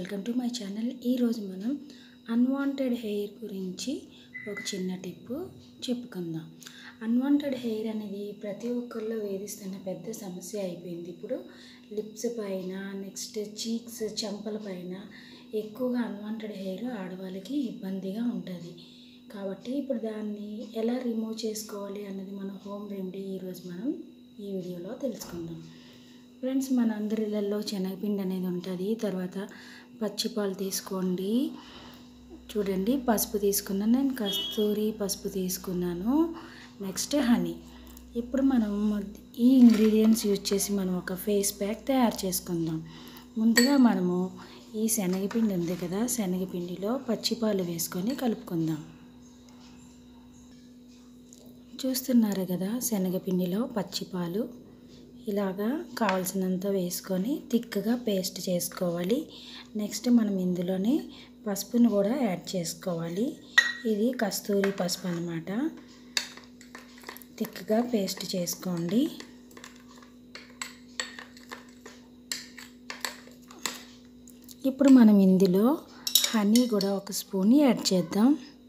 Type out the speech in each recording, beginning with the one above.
welcome to my channel ఈరోజు మనం unwanted hair గురించి ఒక చిన్న టిప్పు చెప్పుకుందాం అన్వాంటెడ్ హెయిర్ అనేది ప్రతి ఒక్కరిలో వేధిస్తున్న పెద్ద సమస్య అయిపోయింది ఇప్పుడు లిప్స్ పైన నెక్స్ట్ చీక్స్ చెంపల పైన ఎక్కువగా అన్వాంటెడ్ హెయిర్ ఆడవాళ్ళకి ఇబ్బందిగా ఉంటుంది కాబట్టి ఇప్పుడు దాన్ని ఎలా రిమూవ్ చేసుకోవాలి అన్నది మన హోమ్ రెమెడీ ఈరోజు మనం ఈ వీడియోలో తెలుసుకుందాం ఫ్రెండ్స్ మన అందరి ఇళ్ళల్లో శనగపిండి అనేది ఉంటుంది తర్వాత పచ్చిపాలు తీసుకోండి చూడండి పసుపు తీసుకున్నాను నేను కస్తూరి పసుపు తీసుకున్నాను నెక్స్ట్ హనీ ఇప్పుడు మనం ఈ ఇంగ్రీడియంట్స్ యూజ్ చేసి మనం ఒక ఫేస్ ప్యాక్ తయారు చేసుకుందాం ముందుగా మనము ఈ శనగపిండి ఉంది కదా శనగపిండిలో పచ్చిపాలు వేసుకొని కలుపుకుందాం చూస్తున్నారు కదా శనగపిండిలో పచ్చిపాలు ఇలాగా కావాల్సినంత వేసుకొని థిక్గా పేస్ట్ చేసుకోవాలి నెక్స్ట్ మనం ఇందులోనే పసుపును కూడా యాడ్ చేసుకోవాలి ఇది కస్తూరి పసుపు అనమాట థిక్గా పేస్ట్ చేసుకోండి ఇప్పుడు మనం ఇందులో హనీ కూడా ఒక స్పూన్ యాడ్ చేద్దాం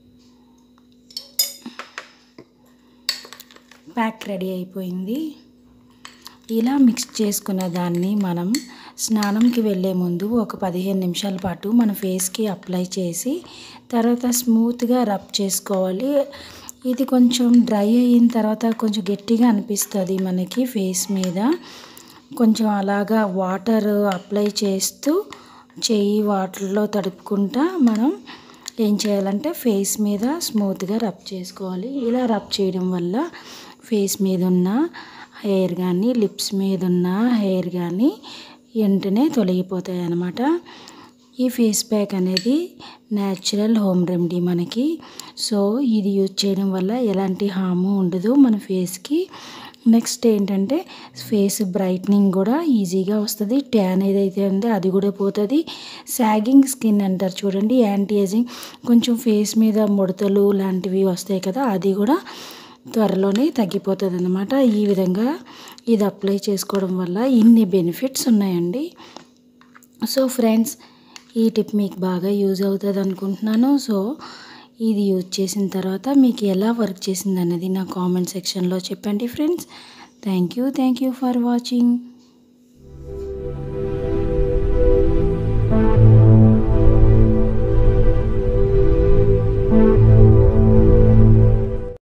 ప్యాక్ రెడీ అయిపోయింది ఇలా మిక్స్ చేసుకున్న దాన్ని మనం స్నానంకి వెళ్ళే ముందు ఒక పదిహేను నిమిషాల పాటు మన ఫేస్కి అప్లై చేసి తర్వాత స్మూత్గా రబ్ చేసుకోవాలి ఇది కొంచెం డ్రై అయిన తర్వాత కొంచెం గట్టిగా అనిపిస్తుంది మనకి ఫేస్ మీద కొంచెం అలాగా వాటర్ అప్లై చేస్తూ చెయ్యి వాటర్లో తడుపుకుంటా మనం ఏం చేయాలంటే ఫేస్ మీద స్మూత్గా రబ్ చేసుకోవాలి ఇలా రబ్ చేయడం వల్ల ఫేస్ మీద ఉన్న హెయిర్ కానీ లిప్స్ మీద ఉన్న హెయిర్ కానీ వెంటనే తొలగిపోతాయి అన్నమాట ఈ ఫేస్ ప్యాక్ అనేది న్యాచురల్ హోమ్ రెమెడీ మనకి సో ఇది యూజ్ చేయడం వల్ల ఎలాంటి హాము ఉండదు మన ఫేస్కి నెక్స్ట్ ఏంటంటే ఫేస్ బ్రైట్నింగ్ కూడా ఈజీగా వస్తుంది ట్యాన్ ఏదైతే ఉందో అది కూడా పోతుంది సాగింగ్ స్కిన్ అంటారు చూడండి యాంటీ ఏజింగ్ కొంచెం ఫేస్ మీద ముడతలు లాంటివి వస్తాయి కదా అది కూడా త్వరలోనే తగ్గిపోతుంది అనమాట ఈ విధంగా ఇది అప్లై చేసుకోవడం వల్ల ఇన్ని బెనిఫిట్స్ ఉన్నాయండి సో ఫ్రెండ్స్ ఈ టిప్ మీకు బాగా యూజ్ అవుతుంది అనుకుంటున్నాను సో ఇది యూజ్ చేసిన తర్వాత మీకు ఎలా వర్క్ చేసింది అన్నది నా కామెంట్ సెక్షన్లో చెప్పండి friends thank you thank you for watching